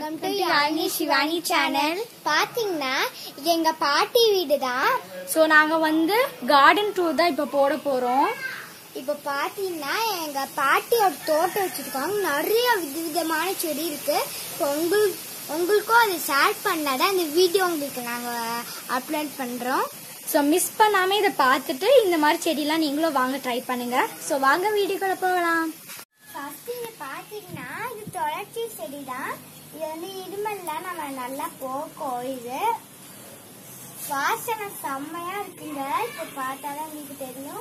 Welcome to Yazhini Shivani channel பாத்தீங்கன்னா இது எங்க பாட்டி வீடு தான் ஸோ நாங்கள் வந்து கார்டன் டூர் தான் இப்போ போட போகிறோம் இப்ப பாத்தீங்கன்னா எங்க பாட்டியோட தோட்டம் வச்சிருக்காங்க நிறைய விதவிதமான செடி இருக்கு இப்போ உங்களுக்கு உங்களுக்கும் அதை ஷேர் பண்ணாதான் இந்த வீடியோ உங்களுக்கு நாங்க அப்லோட் பண்றோம் ஸோ மிஸ் பண்ணாமல் இதை பார்த்துட்டு இந்த மாதிரி செடிலாம் நீங்களும் வாங்க ட்ரை பண்ணுங்க ஸோ வாங்க வீடியோக்குள்ள போகலாம் ஃபர்ஸ்ட் இது பாத்தீங்கன்னா இது துளசி செடி தான் இது வந்து இருமல்ல நம்ம நல்லா போக்கும் இது வாசனை செம்மையா இருக்குங்க இப்ப பார்த்தாதான் உங்களுக்கு தெரியும்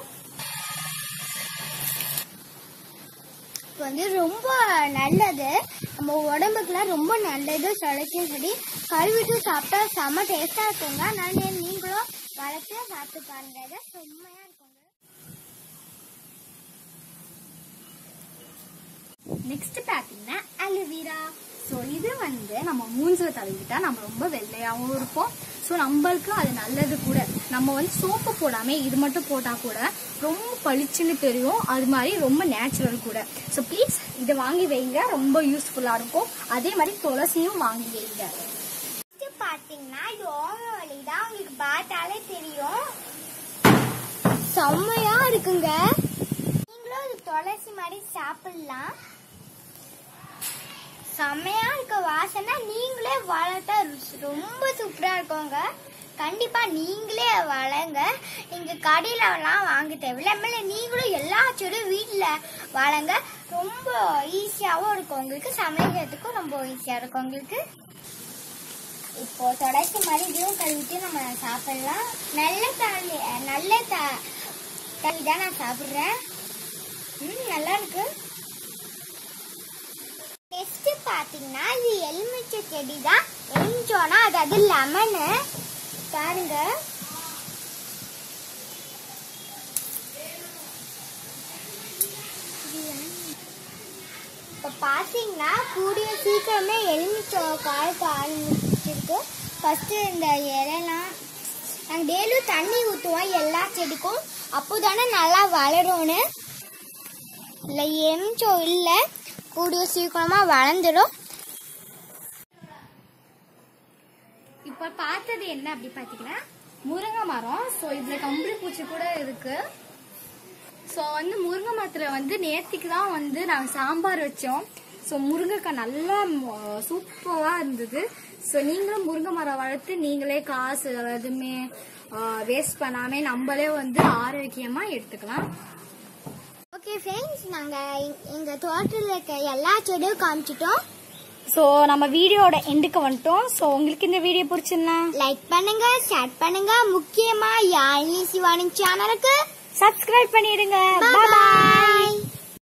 இப்போ வந்து ரொம்ப நல்லது நம்ம உடம்புக்குலாம் ரொம்ப நல்லது துளசியும் செடி கழுவிட்டு சாப்பிட்டா செம்ம டேஸ்டா இருக்குங்க அதனால நீங்களும் வளர்த்து சாப்பிட்டு பாருங்க இது செம்மையா இருக்குங்க நெக்ஸ்ட் பார்த்தீங்கன்னா அலோவேரா ஸோ இது வந்து நம்ம மூஞ்சில் தடவிக்கிட்டா நம்ம ரொம்ப வெள்ளையாகவும் இருப்போம் ஸோ நம்மளுக்கு அது நல்லது கூட நம்ம வந்து சோப்பு போடாம இது மட்டும் போட்டால் கூட ரொம்ப பளிச்சுன்னு தெரியும் அது மாதிரி ரொம்ப நேச்சுரல் கூட ஸோ ப்ளீஸ் இதை வாங்கி வைங்க ரொம்ப யூஸ்ஃபுல்லாக இருக்கும் அதே மாதிரி துளசியும் வாங்கி வைங்க Next பாத்தீங்கன்னா இது ஓமவல்லி தான் உங்களுக்கு பார்த்தாலே தெரியும் செம்மையா இருக்குங்க நீங்களும் இது துளசி மாதிரி சாப்பிடலாம் செம்மையா இருக்க வாசனை நீங்களே வளர்த்தா ருசி- ரொம்ப சூப்பரா இருக்குங்க கண்டிப்பா நீங்களே வளங்க நீங்க கடையிலலாம் வாங்க தேவையில்ல மேல நீங்களும் எல்லா செடியும் வீட்டுல வளங்க ரொம்ப ஈஸியாவும் இருக்கும் உங்களுக்கு சமைக்கிறதுக்கும் ரொம்ப ஈஸியா இருக்கும் உங்களுக்கு இப்போ தொடச்சி மாதிரி இதுவும் கழுவிட்டு நம்ம சாப்பிடலாம் நல்ல தண்ணி நல்ல த தண்ணி தான் நான் சாப்பிட்றேன் ம் நல்லா இருக்கு நெக்ஸ்ட் பாத்தீங்கன்னா இது எலுமிச்சை செடி தான் எலுமிச்சோனா அதாவது லெமனு பாருங்க இப்போ பார்த்தீங்கன்னா கூடிய சீக்கிரமே எலுமிச்சை காய்க்க ஆரம்பிச்சிருக்கு ஃபஸ்ட்டு இந்த இலைலாம் நாங்கள் டெய்லியும் தண்ணி ஊற்றுவோம் எல்லா செடிக்கும் அப்போ தானே நல்லா வளரும்னு இல்லை எலுமிச்சம் இல்லை கூடிய சீக்கிரமாக வளர்ந்துடும் இப்போ பார்த்தது என்ன அப்படி பார்த்தீங்கன்னா முருங்கை மரம் ஸோ இதில் கம்பளி பூச்சி கூட இருக்கு ஸோ வந்து முருங்கை மரத்தில் வந்து நேத்திக்கு தான் வந்து நாங்கள் சாம்பார் வச்சோம் ஸோ முருங்கைக்காய் நல்லா சூப்பராக இருந்தது ஸோ நீங்களும் முருங்கை மரம் வளர்த்து நீங்களே காசு எதுவுமே வேஸ்ட் பண்ணாம நம்மளே வந்து ஆரோக்கியமாக எடுத்துக்கலாம் ஓகே ஃப்ரெண்ட்ஸ் நாங்கள் எங்கள் தோட்டத்தில் இருக்க எல்லா செடியும் காமிச்சிட்டோம் ஸோ நம்ம வீடியோட எண்டுக்கு வந்துட்டோம் ஸோ உங்களுக்கு இந்த வீடியோ பிடிச்சிருந்தா லைக் பண்ணுங்க ஷேர் பண்ணுங்க முக்கியமா யாழினி சிவானி சேனலுக்கு சப்ஸ்கிரைப் பண்ணிடுங்க Bye bye.